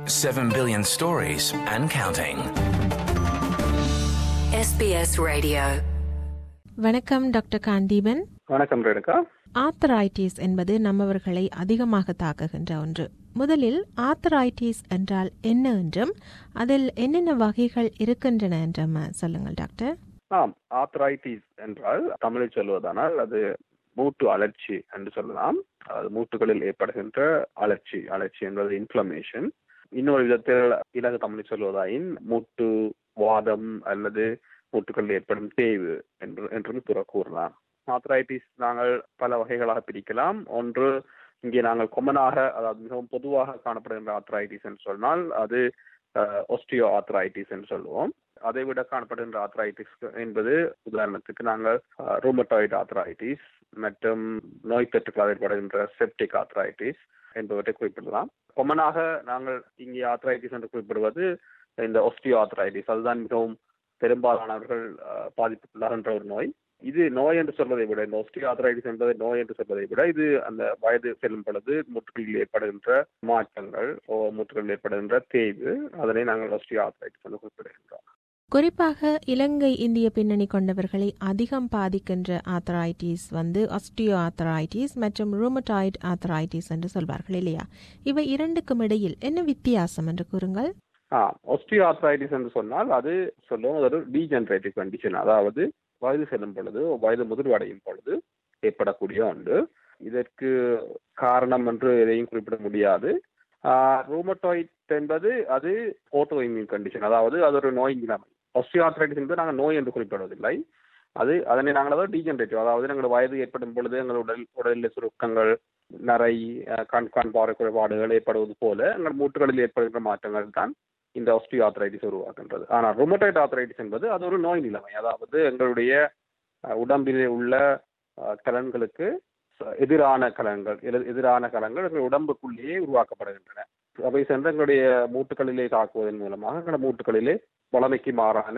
7 billion stories and counting. SBS Radio. வணக்கம் doctor Kantheepan வணக்கம் Renuka arthritis என்பது நம்மவர்களை அதிகமாக தாக்குகின்ற ஒன்று முதலில் ஆத்தரைட்டிஸ் என்றால் என்ன என்றும் அதில் என்னென்ன வகைகள் இருக்கின்றன என்றும் சொல்லுங்கள் டாக்டர் ஆம் ஆத்ரைட்டிஸ் என்றால் தமிழில் சொல்வதானால் அது மூட்டு அலர்ச்சி என்று சொல்லலாம் அது மூட்டுகளில் ஏற்படுகின்ற அலர்ச்சி அலர்ச்சி என்பது இன்ஃப்ளமேஷன் இன்னொரு விதத்தில் இலகு தமிழில் சொல்வதாயின் மூட்டு வாதம் அல்லது மூட்டுகளில் ஏற்படும் தேய்வு என்று என்றும் கூற கூறலாம் ஆத்ரைட்டிஸ் நாங்கள் பல வகைகளாக பிரிக்கலாம் ஒன்று இங்கே நாங்கள் கொமனாக அதாவது மிகவும் பொதுவாக காணப்படுகின்ற ஆத்ரைட்டிஸ் என்று சொன்னால் அது ஒஸ்டியோ ஆத்ரைட்டிஸ் என்று சொல்லுவோம் அதை விட காணப்படுகின்ற ஆத்ரைட்டிஸ் என்பது உதாரணத்துக்கு நாங்கள் ரூமட்டாய்டு ஆத்ரைட்டிஸ் மற்றும் நோய் தொற்றுகளால் ஏற்படுகின்ற செப்டிக் ஆத்ரைட்டிஸ் என்பவற்றை குறிப்பிடலாம் கொமனாக நாங்கள் இங்கே ஆத்ரைட்டிஸ் என்று குறிப்பிடுவது இந்த ஒஸ்டியோ ஆத்ரைட்டிஸ் அதுதான் மிகவும் பெரும்பாலானவர்கள் பாதிப்புக்குள்ளாகின்ற ஒரு நோய் இது நோய் என்று சொல்வதை விட இந்த ஒஸ்டியோ ஆத்ரைட்டிஸ் என்பதை நோய் என்று சொல்வதை விட இது அந்த வயது செல்லும் பொழுது முற்றுகளில் ஏற்படுகின்ற மாற்றங்கள் ஓ முற்றுகளில் ஏற்படுகின்ற தேய்வு அதனை நாங்கள் ஒஸ்டியோ ஆத்ரைட்டிஸ் என்று குறிப்பிடுகின்றோம் குறிப்பாக இலங்கை இந்திய பின்னணி கொண்டவர்களை அதிகம் பாதிக்கின்ற ஆத்தரைட்டிஸ் வந்து ஆஸ்டியோ ஆத்தரைட்டிஸ் மற்றும் ரூமட்டாய்டு ஆத்தரைட்டிஸ் என்று சொல்வார்கள் இல்லையா இவை இரண்டுக்கும் இடையில் என்ன வித்தியாசம் என்று கூறுங்கள் ஆ ஒஸ்டியோ ஆர்த்ரைட்டிஸ் என்று சொன்னால் அது சொல்லுவோம் அது ஒரு டீஜெனரேட்டிவ் கண்டிஷன் அதாவது வயது செல்லும் பொழுது வயது முதிர்வடையும் பொழுது ஏற்படக்கூடிய ஒன்று இதற்கு காரணம் என்று எதையும் குறிப்பிட முடியாது ரூமட்டாய்ட் என்பது அது ஓட்டோ இம்யூன் கண்டிஷன் அதாவது அது ஒரு நோய் நிலைமை ஒஸ்டியோஆர்த்ரைட்டிஸ் என்பது நாங்கள் நோய் என்று குறிப்பிடுவதில்லை அது அதனை நாங்கள் அதாவது டீஜெனரேட்டிவ் அதாவது எங்கள் வயது ஏற்படும் பொழுது எங்கள் உடல் உடலில் சுருக்கங்கள் நரை கண் கண் பார்வை குறைபாடுகள் ஏற்படுவது போல எங்கள் மூட்டுகளில் ஏற்படுகின்ற மாற்றங்கள் தான் இந்த ஒஸ்டியோ ஆத்ரைட்டிஸ் உருவாக்குன்றது ஆனால் ருமட்டாய்டு ஆத்ரைட்டிஸ் என்பது அது ஒரு நோய் நிலைமை அதாவது எங்களுடைய உடம்பிலே உள்ள கலன்களுக்கு எதிரான கலன்கள் எதிரான கலன்கள் எங்கள் உடம்புக்குள்ளேயே உருவாக்கப்படுகின்றன அவை சென்று எங்களுடைய மூட்டுகளிலே தாக்குவதன் மூலமாக எங்கள் மூட்டுகளிலே வளமைக்கு மாறான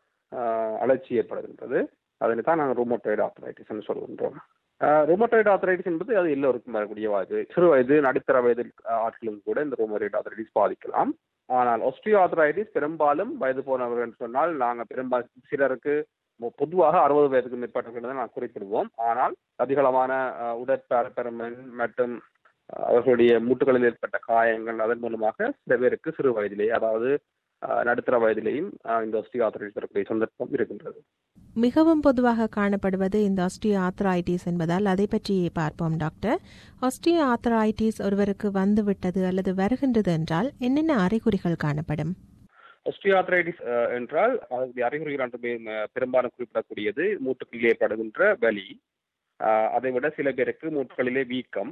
அலர்ச்சி ஏற்படுகின்றது அதனை தான் நாங்கள் ரூமோட்டாய்டு ஆத்ரைட்டிஸ் சொல்கின்றோம் ரோமோட்டாய்டு ஆத்ரைட்டிஸ் என்பது அது எல்லோருக்கும் வரக்கூடிய வயது சிறு வயது நடுத்தர வயது ஆட்களும் கூட இந்த ரோமோட்டாய்டு ஆத்ரைட்டிஸ் பாதிக்கலாம் ஆனால் ஒஸ்டியோ ஆத்ரைட்டிஸ் பெரும்பாலும் வயது போனவர்கள் சொன்னால் நாங்கள் பெரும்பாலும் சிலருக்கு பொதுவாக அறுபது வயதுக்கு மேற்பட்டவர்கள் தான் நான் குறிப்பிடுவோம் ஆனால் அதிகளவான உடற்பரப்பெருமன் மற்றும் அவர்களுடைய மூட்டுகளில் ஏற்பட்ட காயங்கள் அதன் மூலமாக சில பேருக்கு சிறு வயதிலே அதாவது நடுத்தர வயதிலேயும் இந்த ஒஸ்டியோ ஆத்ரைட்டிஸ் வரக்கூடிய சந்தர்ப்பம் இருக்கின்றது மிகவும் பொதுவாக காணப்படுவது இந்த ஆஸ்டியோ ஆத்தரைட்டிஸ் என்பதால் அதை பற்றி பார்ப்போம் டாக்டர் ஆஸ்டியோ ஆத்தரைட்டிஸ் ஒருவருக்கு வந்துவிட்டது அல்லது வருகின்றது என்றால் என்னென்ன அறிகுறிகள் காணப்படும் ஒஸ்டியோஆத்ரைட்டிஸ் என்றால் அதனுடைய அறிகுறிகள் பெரும்பாலும் குறிப்பிடக்கூடியது மூட்டுகளில் ஏற்படுகின்ற வலி அதை விட சில பேருக்கு மூட்டுகளிலே வீக்கம்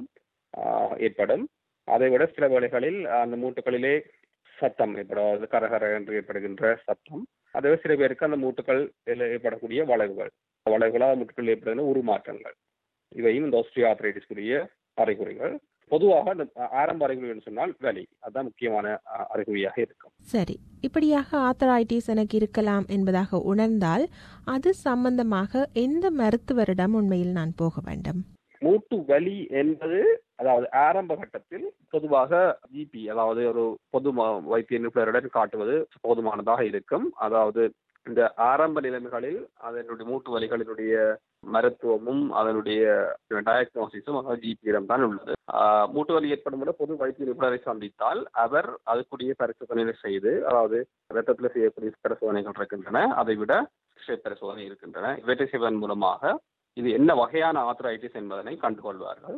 ஏற்படும் அதை விட சில வேளைகளில் அந்த மூட்டுகளிலே சத்தம் ஏற்படும் கரகர என்று ஏற்படுகின்ற சத்தம் அதை சில பேருக்கு அந்த மூட்டுகள் ஏற்படக்கூடிய வளைவுகள் வளைவுகளால் மூட்டுகள் ஏற்படுகின்ற உருமாற்றங்கள் இவையும் இந்த ஒஸ்டியோ ஆத்ரைட்டிஸ்க்குரிய அறிகுறிகள் பொதுவாக அந்த ஆரம்ப அறிகுறிகள் சொன்னால் வலி அதுதான் முக்கியமான அறிகுறியாக இருக்கும் சரி இப்படியாக ஆத்தரைட்டிஸ் எனக்கு இருக்கலாம் என்பதாக உணர்ந்தால் அது சம்பந்தமாக எந்த மருத்துவரிடம் உண்மையில் நான் போக வேண்டும் மூட்டு வலி என்பது அதாவது ஆரம்ப கட்டத்தில் பொதுவாக ஜிபி அதாவது ஒரு பொது வைத்திய நிபுணருடன் காட்டுவது போதுமானதாக இருக்கும் அதாவது இந்த ஆரம்ப நிலைமைகளில் அதனுடைய மூட்டு வலிகளினுடைய மருத்துவமும் அதனுடைய டயக்னோசிஸும் அதாவது ஜிபியிடம் தான் உள்ளது மூட்டு வலி ஏற்படும் போது பொது வைத்திய நிபுணரை சந்தித்தால் அவர் அதுக்குரிய பரிசோதனைகளை செய்து அதாவது ரத்தத்தில் செய்யக்கூடிய பரிசோதனைகள் இருக்கின்றன அதை விட பரிசோதனை இருக்கின்றன இவற்றை செய்வதன் மூலமாக இது என்ன வகையான ஆத்ரைட்டிஸ் என்பதனை கண்டுகொள்வார்கள்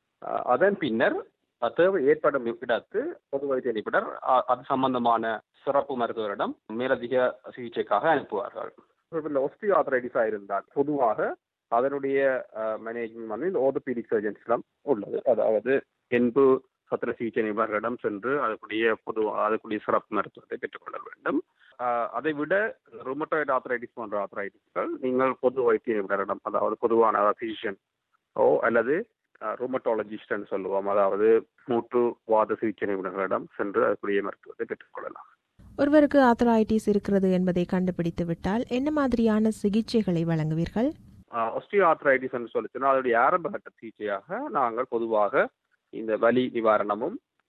அதன் பின்னர் தேவை ஏற்படும் இடத்து பொது வைத்திய நிபுணர் அது சம்பந்தமான சிறப்பு மருத்துவரிடம் மேலதிக சிகிச்சைக்காக அனுப்புவார்கள் ஒஸ்டியோ ஆத்ரைட்டிஸாக இருந்தால் பொதுவாக அதனுடைய மேனேஜ்மெண்ட் வந்து இந்த ஓர்த்தோபீடிக் சர்ஜன்ஸிடம் உள்ளது அதாவது என்பு சத்திர சிகிச்சை நிபுணர்களிடம் சென்று அதுக்குரிய பொது அதுக்குரிய சிறப்பு மருத்துவத்தை பெற்றுக்கொள்ள வேண்டும் அதை விட ருமட்டாய்டு ஆத்ரைட்டிஸ் போன்ற ஆத்ரைட்டிஸ்கள் நீங்கள் பொது வைத்திய நிபுணரிடம் அதாவது பொதுவான பிசிஷியன் ஓ அல்லது ருமட்டாலஜிஸ்ட்னு சொல்லுவோம் அதாவது மூட்டு வாத சிகிச்சை நிபுணர்களிடம் சென்று அதுக்குரிய மருத்துவத்தை பெற்றுக்கொள்ளலாம் ஒருவருக்கு ஆத்தரைட்டிஸ் இருக்கிறது என்பதை கண்டுபிடித்து விட்டால் என்ன மாதிரியான சிகிச்சைகளை வழங்குவீர்கள் ஒஸ்டியோ ஆத்ரைட்டிஸ் என்று சொல்லிச்சுன்னா அதனுடைய ஆரம்ப கட்ட சிகிச்சையாக நாங்கள் பொதுவாக இந்த வலி நிவாரணமும்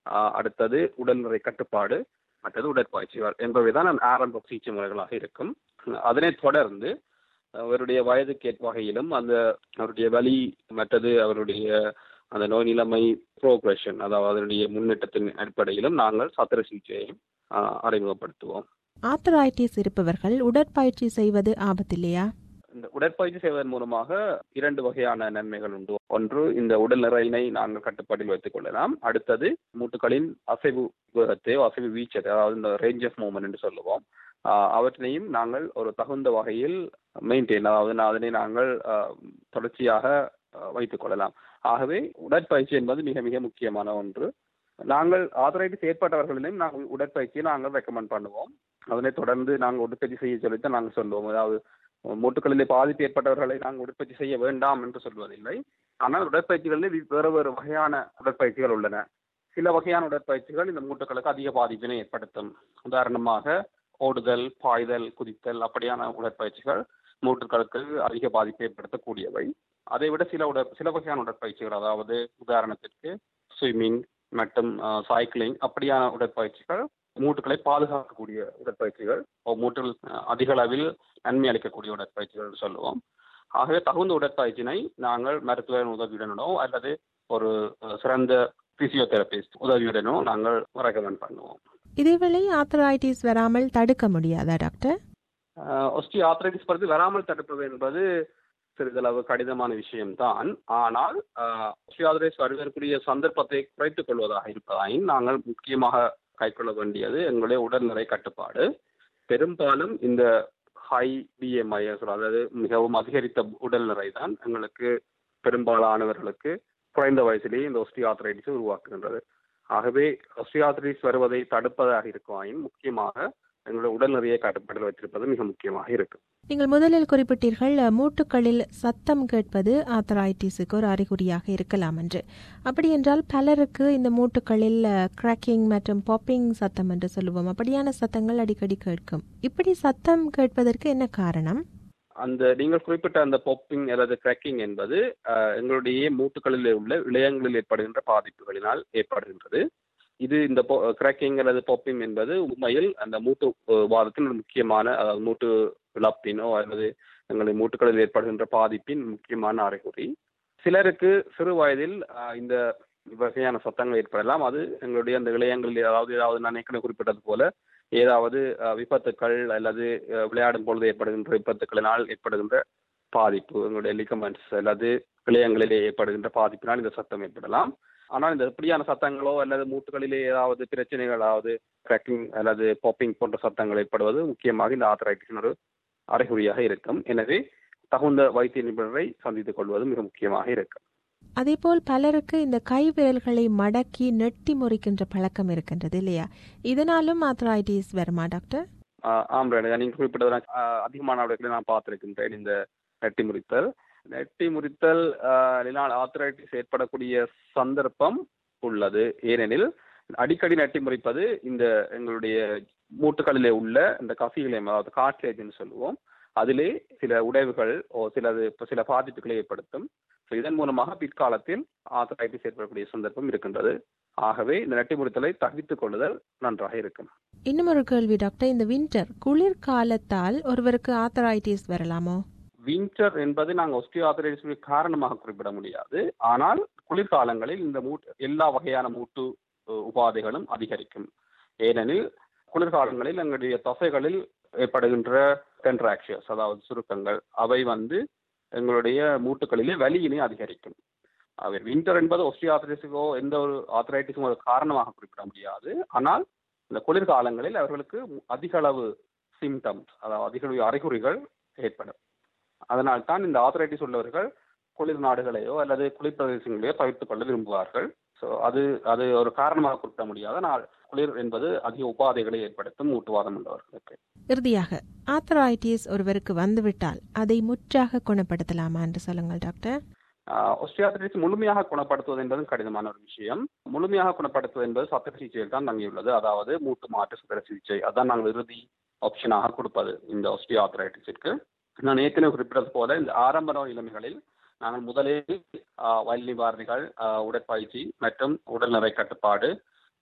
ஆஹ் அடுத்தது உடல்நிறை கட்டுப்பாடு மற்றது உடற்பயிற்சிகள் என்பவைதான் ஆரம்ப சிகிச்சை முறைகளாக இருக்கும் அதனைத் தொடர்ந்து அவருடைய வயதுக்கு ஏற்ற வகையிலும் அந்த அவருடைய வலி மற்றது அவருடைய அந்த நோய் நிலைமை ப்ரோக்ரஷன் அதாவது அதனுடைய முன்னேற்றத்தின் அடிப்படையிலும் நாங்கள் சத்திர சிகிச்சையை ஆஹ் அறிமுகப்படுத்துவோம் ஆத்தரைட்டிஸ் இருப்பவர்கள் உடற்பயிற்சி செய்வது ஆபத்தில்லையா இந்த உடற்பயிற்சி செய்வதன் மூலமாக இரண்டு வகையான நன்மைகள் உண்டு ஒன்று இந்த உடல் நிறையினை நாங்கள் கட்டுப்பாட்டில் வைத்துக் கொள்ளலாம் அடுத்தது மூட்டுகளின் அசைவு வேகத்தை அசைவு வீச்சத்தை அதாவது இந்த ரேஞ்ச் ஆஃப் மூவ்மெண்ட் என்று சொல்லுவோம் ஆஹ் அவற்றினையும் நாங்கள் ஒரு தகுந்த வகையில் மெயின்டைன் அதாவது நான் அதனை நாங்கள் ஆஹ் தொடர்ச்சியாக ஆஹ் வைத்துக் கொள்ளலாம் ஆகவே உடற்பயிற்சி என்பது மிக மிக முக்கியமான ஒன்று நாங்கள் ஆதரைட்டிஸ் ஏற்பட்டவர்களிலும் நாங்கள் உடற்பயிற்சியை நாங்கள் ரெக்கமெண்ட் பண்ணுவோம் அதனைத் தொடர்ந்து நாங்கள் உடற்பயிற்சி செய்ய சொல்லித்தான் நாங்கள் சொல்லுவோம் அதாவது மூட்டுகளிலே பாதிப்பு ஏற்பட்டவர்களை நாங்கள் உடற்பயிற்சி செய்ய வேண்டாம் என்று சொல்வதில்லை ஆனால் உடற்பயிற்சிகளில் வேறு வேறு வகையான உடற்பயிற்சிகள் உள்ளன சில வகையான உடற்பயிற்சிகள் இந்த மூட்டுகளுக்கு அதிக பாதிப்பினை ஏற்படுத்தும் உதாரணமாக ஓடுதல் பாய்தல் குதித்தல் அப்படியான உடற்பயிற்சிகள் மூட்டுகளுக்கு அதிக பாதிப்பை ஏற்படுத்தக்கூடியவை அதை விட சில உட சில வகையான உடற்பயிற்சிகள் அதாவது உதாரணத்திற்கு ஸ்விம்மிங் மற்றும் சைக்கிளிங் அப்படியான உடற்பயிற்சிகள் மூட்டுகளை பாதுகாக்கக்கூடிய உடற்பயிற்சிகள் மூட்டுகள் அதிக அளவில் நன்மை அளிக்கக்கூடிய உடற்பயிற்சிகள் சொல்லுவோம் ஆகவே தகுந்த உடற்பயிற்சியினை நாங்கள் மருத்துவரின் உதவியுடனோ அல்லது ஒரு சிறந்த பிசியோதெரபிஸ்ட் உதவியுடனோ நாங்கள் ரெக்கமெண்ட் பண்ணுவோம் இதேவேளை ஆத்தரைட்டிஸ் வராமல் தடுக்க முடியாதா டாக்டர் ஒஸ்டி ஆத்தரைட்டிஸ் பற்றி வராமல் தடுப்பது என்பது சிறிதளவு கடினமான விஷயம்தான் ஆனால் ஒஸ்டியாதரைஸ் வருவதற்குரிய சந்தர்ப்பத்தை குறைத்துக் கொள்வதாக இருப்பதாயின் நாங்கள் முக்கியமாக கைக்கொள்ள வேண்டியது எங்களுடைய உடல்நிலை கட்டுப்பாடு பெரும்பாலும் இந்த ஹை பிஎம்ஐ அதாவது மிகவும் அதிகரித்த உடல்நிலை தான் எங்களுக்கு பெரும்பாலானவர்களுக்கு குறைந்த வயசிலேயே இந்த ஒஸ்டியாத்ரைட்டிஸ் உருவாக்குகின்றது ஆகவே ஒஸ்டியாத்ரைட்டிஸ் வருவதை தடுப்பதாக இருக்கும் முக்கியமாக எங்களுடைய உடல்நிறையை கட்டுப்பாட்டில் வைத்திருப்பது மிக முக்கியமாக இருக்கு நீங்கள் முதலில் குறிப்பிட்டீர்கள் மூட்டுகளில் சத்தம் கேட்பது ஆத்தரைட்டிஸுக்கு ஒரு அறிகுறியாக இருக்கலாம் என்று அப்படி என்றால் பலருக்கு இந்த மூட்டுகளில் கிராக்கிங் மற்றும் பாப்பிங் சத்தம் என்று சொல்லுவோம் அப்படியான சத்தங்கள் அடிக்கடி கேட்கும் இப்படி சத்தம் கேட்பதற்கு என்ன காரணம் அந்த நீங்கள் குறிப்பிட்ட அந்த பாப்பிங் அல்லது கிராக்கிங் என்பது எங்களுடைய மூட்டுகளில் உள்ள இளையங்களில் ஏற்படுகின்ற பாதிப்புகளினால் ஏற்படுகின்றது இது இந்த கிராக்கிங் அல்லது பாப்பிங் என்பது உண்மையில் அந்த மூட்டு வாதத்தின் ஒரு முக்கியமான அதாவது மூட்டு இழப்பினோ அல்லது எங்களுடைய மூட்டுகளில் ஏற்படுகின்ற பாதிப்பின் முக்கியமான அறிகுறி சிலருக்கு சிறு வயதில் இந்த வகையான சத்தங்கள் ஏற்படலாம் அது எங்களுடைய அந்த இளையங்களில் அதாவது ஏதாவது நான் ஏற்கனவே குறிப்பிட்டது போல ஏதாவது விபத்துக்கள் அல்லது விளையாடும் பொழுது ஏற்படுகின்ற விபத்துக்களினால் ஏற்படுகின்ற பாதிப்பு எங்களுடைய லிகமெண்ட்ஸ் அல்லது இளையங்களிலே ஏற்படுகின்ற பாதிப்பினால் இந்த சத்தம் ஏற்படலாம் ஆனால் இந்த இப்படியான சத்தங்களோ அல்லது மூட்டுகளிலே ஏதாவது பிரச்சனைகள் அதாவது கிராக்கிங் அல்லது பாப்பிங் போன்ற சத்தங்கள் ஏற்படுவது முக்கியமாக இந்த ஆத்தரைட்டிஸின் ஒரு அறிகுறியாக இருக்கும் எனவே தகுந்த வைத்திய நிபுணரை சந்தித்துக் கொள்வது மிக முக்கியமாக இருக்கும் அதேபோல் பலருக்கு இந்த கை விரல்களை மடக்கி நெட்டி முறிக்கின்ற பழக்கம் இருக்கின்றது இல்லையா இதனாலும் ஆத்தரைட்டிஸ் வருமா டாக்டர் ஆம் நீங்க குறிப்பிட்டது அதிகமான நான் பார்த்திருக்கின்றேன் இந்த நெட்டி முறித்தல் நெட்டி முறித்தல் ஆத்தரைட்டிஸ் ஏற்படக்கூடிய சந்தர்ப்பம் உள்ளது ஏனெனில் அடிக்கடி நெட்டி முறிப்பது இந்த எங்களுடைய மூட்டுகளிலே உள்ள இந்த கசிகளையும் அதாவது காட்லேஜ்னு சொல்லுவோம் அதிலே சில உடைவுகள் ஓ சிலது சில பாதிப்புகளை ஏற்படுத்தும் ஸோ இதன் மூலமாக பிற்காலத்தில் ஆத்தரைட்டிஸ் ஏற்படக்கூடிய சந்தர்ப்பம் இருக்கின்றது ஆகவே இந்த நெட்டி முறித்தலை தவித்துக் கொள்ளுதல் நன்றாக இருக்கும் இன்னும் ஒரு கேள்வி டாக்டர் இந்த வின்டர் குளிர்காலத்தால் ஒருவருக்கு ஆத்தரைட்டிஸ் வரலாமோ வின்டர் என்பது நாங்கள் ஒஸ்டியோ ஆத்தரைட்டிஸ் காரணமாக குறிப்பிட முடியாது ஆனால் குளிர்காலங்களில் இந்த மூட்டு எல்லா வகையான மூட்டு உபாதைகளும் அதிகரிக்கும் ஏனெனில் குளிர்காலங்களில் எங்களுடைய தசைகளில் ஏற்படுகின்ற கண்ட்ராக்ஷர்ஸ் அதாவது சுருக்கங்கள் அவை வந்து எங்களுடைய மூட்டுகளிலே வலியினை அதிகரிக்கும் அவை வின்டர் என்பது ஒஸ்டியாத்திரைட்டிஸுக்கோ எந்த ஒரு ஆத்தரைட்டிஸும் ஒரு காரணமாக குறிப்பிட முடியாது ஆனால் இந்த குளிர்காலங்களில் அவர்களுக்கு அதிக அளவு சிம்டம்ஸ் அதாவது அதிக அளவு அறிகுறிகள் ஏற்படும் அதனால் தான் இந்த ஆத்தரைட்டிஸ் உள்ளவர்கள் குளிர் நாடுகளையோ அல்லது குளிர் பிரதேசங்களையோ தவிர்த்து கொள்ள விரும்புவார்கள் ஸோ அது அது ஒரு காரணமாக குறிப்பிட முடியாது ஆனால் குளிர் என்பது அதிக உபாதைகளை ஏற்படுத்தும் மூட்டுவாதம் உள்ளவர்களுக்கு இறுதியாக ஆத்தரைட்டிஸ் ஒருவருக்கு வந்துவிட்டால் அதை முற்றாக குணப்படுத்தலாமா என்று சொல்லுங்கள் டாக்டர் ஒஸ்டியாத்திரிஸ் முழுமையாக குணப்படுத்துவது என்பதும் கடினமான ஒரு விஷயம் முழுமையாக குணப்படுத்துவது என்பது சத்திர சிகிச்சையில் தான் தங்கியுள்ளது அதாவது மூட்டு மாற்று சத்திர சிகிச்சை அதான் நாங்கள் இறுதி ஆப்ஷனாக கொடுப்பது இந்த ஒஸ்டியாத்திரைட்டிஸிற்கு நான் ஏற்கனவே குறிப்பிட்டது போல இந்த ஆரம்ப நோய் நிலைமைகளில் நாங்கள் முதலில் வயல் நிவாரணிகள் உடற்பயிற்சி மற்றும் உடல்நிறை கட்டுப்பாடு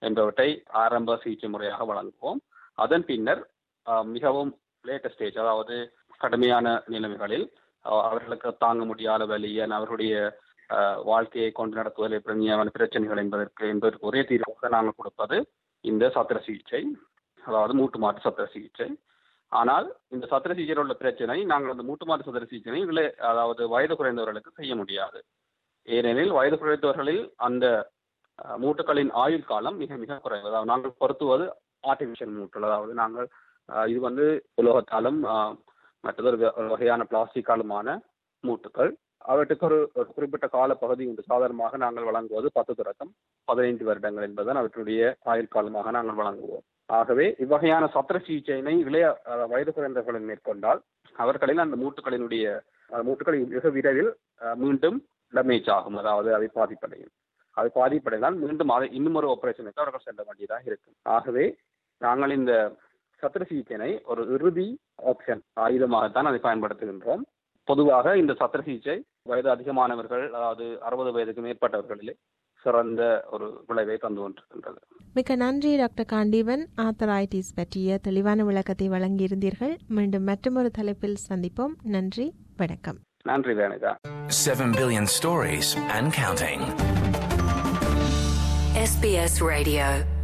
என்பவற்றை ஆரம்ப சிகிச்சை முறையாக வழங்குவோம் அதன் பின்னர் அஹ், மிகவும் லேட்டஸ்ட் ஸ்டேஜ் அதாவது கடுமையான நிலைமைகளில் அஹ், அவர்களுக்கு தாங்க முடியாத வலியன் அவர்களுடைய அஹ், வாழ்க்கையை கொண்டு நடத்துவதில் பிரச்சனையான பிரச்சனைகள் என்பதற்கு என்பதற்கு ஒரே தீர்வாக நாங்கள் கொடுப்பது இந்த சத்திர சிகிச்சை அதாவது மூட்டு மாற்று சத்திர சிகிச்சை ஆனால் இந்த சத்திர சிகிச்சையில் உள்ள பிரச்சனை நாங்கள் அந்த மூட்டு மாற்று சத்திர சிகிச்சை இளை அதாவது வயது குறைந்தவர்களுக்கு செய்ய முடியாது ஏனெனில் வயது குறைந்தவர்களில் அந்த அஹ், மூட்டுகளின் ஆயுள் காலம் மிக மிக குறைவு அதாவது நாங்கள் பொருத்துவது ஆர்டிஃபிஷியல் மூட்டுகள் அதாவது நாங்கள் அஹ், இது வந்து உலோகத்தாலும் அஹ், மற்றது ஒரு வ- ஒரு வகையான பிளாஸ்டிக்காலுமான மூட்டுகள் அவற்றுக்கு ஒரு ஒரு குறிப்பிட்ட கால பகுதி உண்டு சாதாரணமாக நாங்கள் வழங்குவது பத்து தொடக்கம் பதினைந்து வருடங்கள் என்பதுதான் அவற்றுடைய ஆயுள் காலமாக நாங்கள் வழங்குவோம் ஆகவே இவ்வகையான சத்திர சிகிச்சையினை இளைய அஹ், வயது குறைந்தவர்கள் மேற்கொண்டால் அவர்களில் அந்த மூட்டுகளினுடைய அஹ், மூட்டுகள் மிக விரைவில் அஹ், மீண்டும் டேமேஜ் ஆகும் அதாவது அதை பாதிப்படையும் அது பாதிப்படைந்தால் மீண்டும் அதை இன்னும் ஒரு ஆபரேஷனுக்கு அவர்கள் செல்ல வேண்டியதாக இருக்கும் ஆகவே நாங்கள் இந்த சத்திர சிகிச்சையினை ஒரு இறுதி ஆப்ஷன் ஆயுதமாகத்தான் அதை பயன்படுத்துகின்றோம் பொதுவாக இந்த சத்திர சிகிச்சை வயது அதிகமானவர்கள் அதாவது அறுபது வயதுக்கு மேற்பட்டவர்களிலே சிறந்த ஒரு விளைவை தந்து கொண்டிருக்கின்றது மிக்க நன்றி டாக்டர் காண்டீவன் ஆத்தரைட்டிஸ் பற்றிய தெளிவான விளக்கத்தை வழங்கியிருந்தீர்கள் மீண்டும் மற்றொரு தலைப்பில் சந்திப்போம் நன்றி வணக்கம் நன்றி Renuka 7 billion stories and counting. SBS Radio